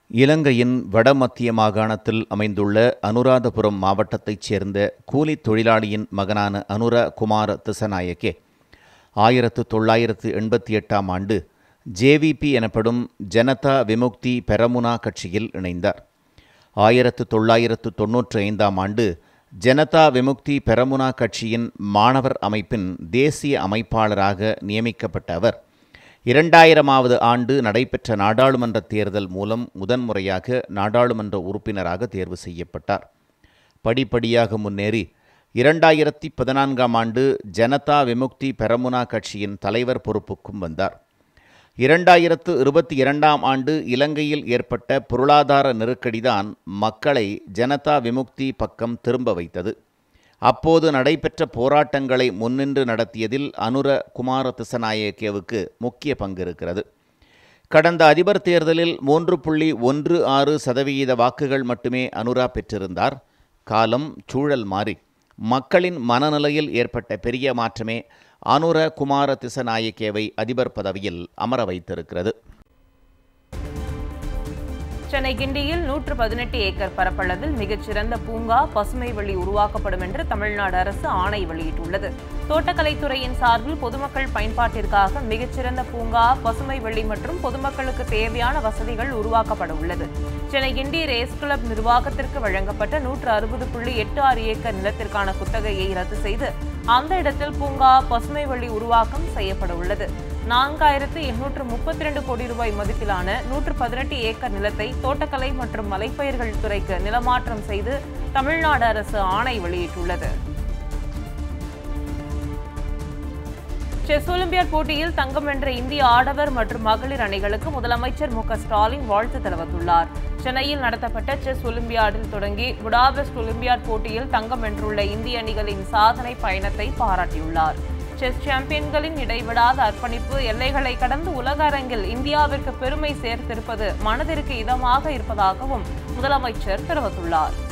இலங்கையின் வடமத்திய மாகாணத்தில் அமைந்துள்ள அனுராதபுரம் மாவட்டத்தைச் சேர்ந்த கூலித் தொழிலாளியின் மகனான அனுர குமார திசநாயக்கே ஆயிரத்து தொள்ளாயிரத்து எண்பத்தி எட்டாம் ஆண்டு ஜேவிபி எனப்படும் ஜனதா விமுக்தி பெரமுனா கட்சியில் இணைந்தார் ஆயிரத்து தொள்ளாயிரத்து தொன்னூற்றி ஐந்தாம் ஆண்டு ஜனதா விமுக்தி பெரமுனா கட்சியின் மாணவர் அமைப்பின் தேசிய அமைப்பாளராக நியமிக்கப்பட்ட அவர் இரண்டாயிரமாவது ஆண்டு நடைபெற்ற நாடாளுமன்ற தேர்தல் மூலம் முதன்முறையாக நாடாளுமன்ற உறுப்பினராக தேர்வு செய்யப்பட்டார் படிப்படியாக முன்னேறி இரண்டாயிரத்தி பதினான்காம் ஆண்டு ஜனதா விமுக்தி பெரமுனா கட்சியின் தலைவர் பொறுப்புக்கும் வந்தார் இரண்டாயிரத்து இருபத்தி இரண்டாம் ஆண்டு இலங்கையில் ஏற்பட்ட பொருளாதார நெருக்கடிதான் மக்களை ஜனதா விமுக்தி பக்கம் திரும்ப வைத்தது அப்போது நடைபெற்ற போராட்டங்களை முன்னின்று நடத்தியதில் அனுர குமார திசநாயக்கேவுக்கு முக்கிய பங்கு இருக்கிறது கடந்த அதிபர் தேர்தலில் மூன்று புள்ளி ஒன்று ஆறு சதவிகித வாக்குகள் மட்டுமே அனுரா பெற்றிருந்தார் காலம் சூழல் மாறி மக்களின் மனநிலையில் ஏற்பட்ட பெரிய மாற்றமே அனுர குமார திசநாயக்கேவை அதிபர் பதவியில் அமர வைத்திருக்கிறது சென்னை கிண்டியில் நூற்று பதினெட்டு ஏக்கர் பரப்பளவில் மிகச்சிறந்த பூங்கா பசுமை வழி உருவாக்கப்படும் என்று தமிழ்நாடு அரசு ஆணை வெளியிட்டுள்ளது தோட்டக்கலைத்துறையின் சார்பில் பொதுமக்கள் பயன்பாட்டிற்காக மிகச்சிறந்த பூங்கா பசுமை வழி மற்றும் பொதுமக்களுக்கு தேவையான வசதிகள் உருவாக்கப்பட உள்ளது சென்னை கிண்டி ரேஸ் கிளப் நிர்வாகத்திற்கு வழங்கப்பட்ட நூற்று அறுபது புள்ளி எட்டு ஆறு ஏக்கர் நிலத்திற்கான குத்தகையை ரத்து செய்து அந்த இடத்தில் பூங்கா பசுமை வழி உருவாக்கம் செய்யப்பட உள்ளது நான்காயிரத்து எண்ணூற்று முப்பத்தி ரெண்டு கோடி ரூபாய் மதிப்பிலான நூற்று பதினெட்டு ஏக்கர் நிலத்தை தோட்டக்கலை மற்றும் மலைப்பயிர்கள் துறைக்கு நிலமாற்றம் செய்து தமிழ்நாடு அரசு ஆணை வெளியிட்டுள்ளது செஸ் ஒலிம்பியாட் போட்டியில் தங்கம் வென்ற இந்திய ஆடவர் மற்றும் மகளிர் அணிகளுக்கு முதலமைச்சர் மு க ஸ்டாலின் வாழ்த்து தெரிவித்துள்ளார் சென்னையில் நடத்தப்பட்ட செஸ் ஒலிம்பியாடில் தொடங்கி புடாபெஸ்ட் ஒலிம்பியாட் போட்டியில் தங்கம் வென்றுள்ள இந்திய அணிகளின் சாதனை பயணத்தை பாராட்டியுள்ளார் செஸ் சாம்பியன்களின் இடைவிடாத அர்ப்பணிப்பு எல்லைகளை கடந்து உலக அரங்கில் இந்தியாவிற்கு பெருமை சேர்த்திருப்பது மனதிற்கு இதமாக இருப்பதாகவும் முதலமைச்சர் தெரிவித்துள்ளார்